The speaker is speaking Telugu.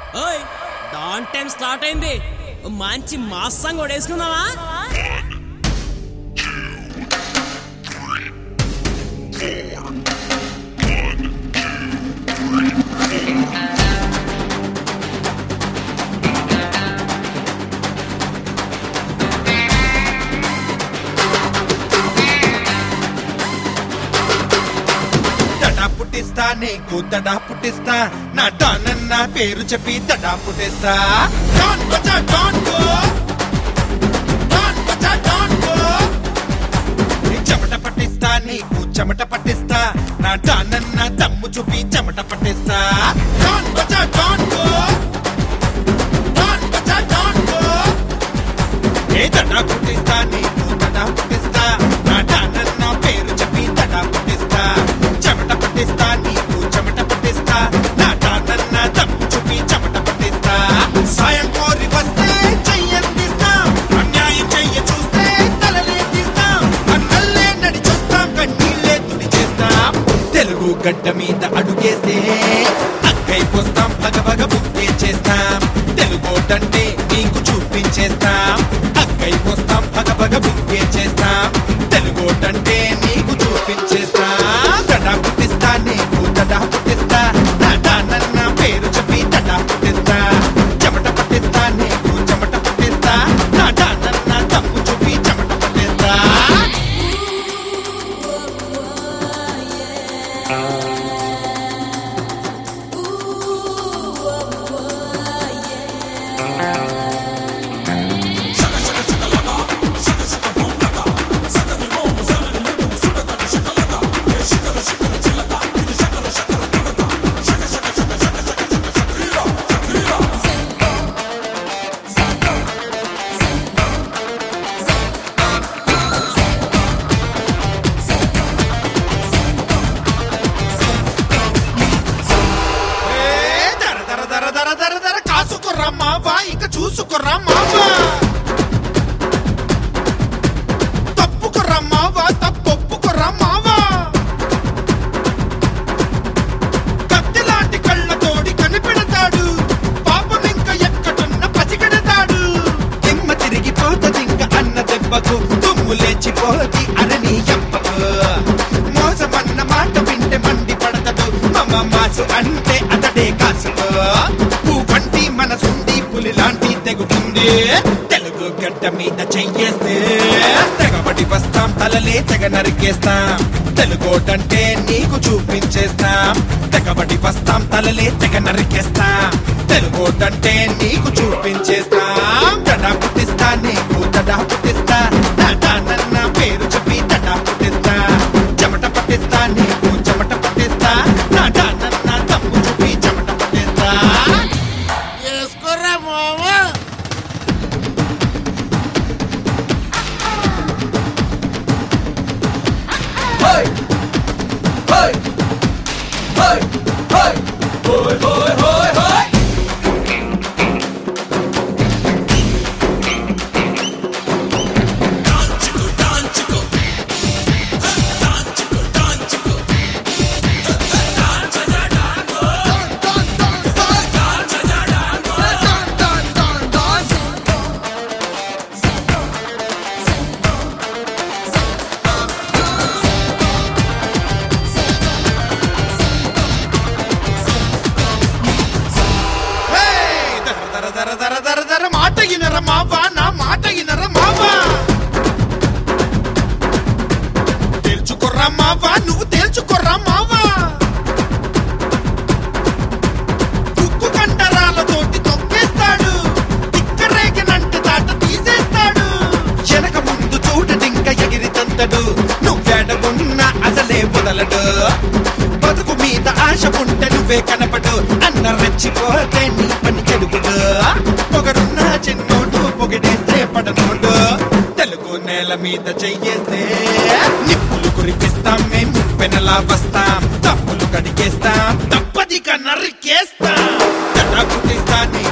ఓయ్ డాన్ టైం స్టార్ట్ అయింది ఓ మంచి మాస్ సాంగ్ కూడా వేసుకుందామా తడా పుట్టిస్తా నీకు తడా పుట్టిస్తా నా డాన్ అన్న పేరు చెప్పి తడా పుట్టిస్తా డాన్ బజా డాన్ గో డాన్ బజా డాన్ గో నీ చెమట పట్టిస్తా నీకు చెమట పట్టిస్తా నా డాన్ అన్న దమ్ము చూపి చెమట పట్టిస్తా డాన్ బజా డాన్ గో డాన్ బజా డాన్ గో ఏ తడా పుట్టిస్తా నీకు తడా పుట్టిస్తా నా డాన్ అన్న పేరు చెప్పి తడా పుట్టిస్తా చెమట పట్టిస్తా నీకు చెమట పట్టిస్తా నా డాన్ అన్న దమ్ము చూపి చెమట పట్టిస్తా సాయం కోరి వస్తే చెయ్యందిస్తాం అన్యాయం చెయ్య చూస్తే తలలే తీస్తాం అన్నల్లే నడి చూస్తాం కన్నీళ్ళే తుడి చేస్తాం తెలుగు గడ్డ మీద అడుగేస్తే అక్కైపోస్తాం భగ భగ బుక్కే చేస్తాం తెలుగోటంటే నీకు చూపించేస్తాం అక్కైపోస్తాం భగ భగ బుక్కే చేస్తాం తెలుగోటంటే నీకు చూపించేస్తాం తడా పుట్టిస్తా నీకు తడా పుట్టిస్తా తడా నన్న పేరు చెప్పి తడా పుట్టిస్తా చెమట పట్టిస్తా నీకు చెమట పట్టిస్తా తడా నన్న తప్పు చూపి చెమట పట్టిస్తా ఏ దర దర దర దర దర దర కాసుకుర్రా మావా ఇక చూసుకుర్రా మావా తప్పుకుర్రా మావా తప్పొప్పుకుర్రా మావా కత్తిలాంటి కళ్ళతోడి కనిపెడతాడు పాపం ఇంక ఎక్కడున్న పసిగడతాడు దిమ్మ తిరిగిపోతదింక అన్న దెబ్బకు తుమ్ము లేచిపోతి అరని ఎప్పకు మోసమన్న మాట వింటే మండి పడతడు మమ మాసు అంటే అతడే కాసుకో పువ్వంటి మనసుండి పులి లాంటి తెగుతుంది తెలుగు గడ్డ మీద చెయ్యేస్తే తెగబడి వస్తాం తలలే తెగ నరికేస్తాం తెలుగోటంటే నీకు చూపించేస్తాం తెగబడి వస్తాం తలలే తెగ నరికేస్తాం తెలుగోటంటే నీకు చూపించేస్తాం తడా పుట్టిస్తా నీకు తడా పుట్టిస్తా తడా నన్న పేరు చెప్పి తడా పుట్టిస్తా చెమట పట్టిస్తా నీకు చెమట పట్టిస్తా తడా నన్న తప్పు చూపి చెమట పట్టిస్తా వేసుకోర్రా మావా హే! దర దర దర దర దర దర మాట ఇనర మావా నా మాట ఇనర మావా తేల్చుకోర్రా మావా నువ్వు తేల్చుకోర్రా మావా ఉక్కు కండరాలతోటి తొక్కేస్తాడు తిక్కరేగనంటే దాట తీసేస్తాడు వెనక ముందు చూడడింక ఎగిరి తంతడు నువ్వెడగున్నా అసలే వదలడు బతుకు మీద ఆశ ఉంటే నువ్వే కనపడు అన్న రెచ్చిపోతే నీ పని చెడుగుడు పొగరున్న చిన్నోడు పొగిడేస్తే పడనోడు తెలుగు నేల మీద చెయ్యేస్తే నిప్పులు కురిపిస్తాం మేము పెనలా వస్తాం తప్పులు కడిగేస్తాం తప్పదిగా నరికేస్తాం తడా పుట్టిస్తా నీ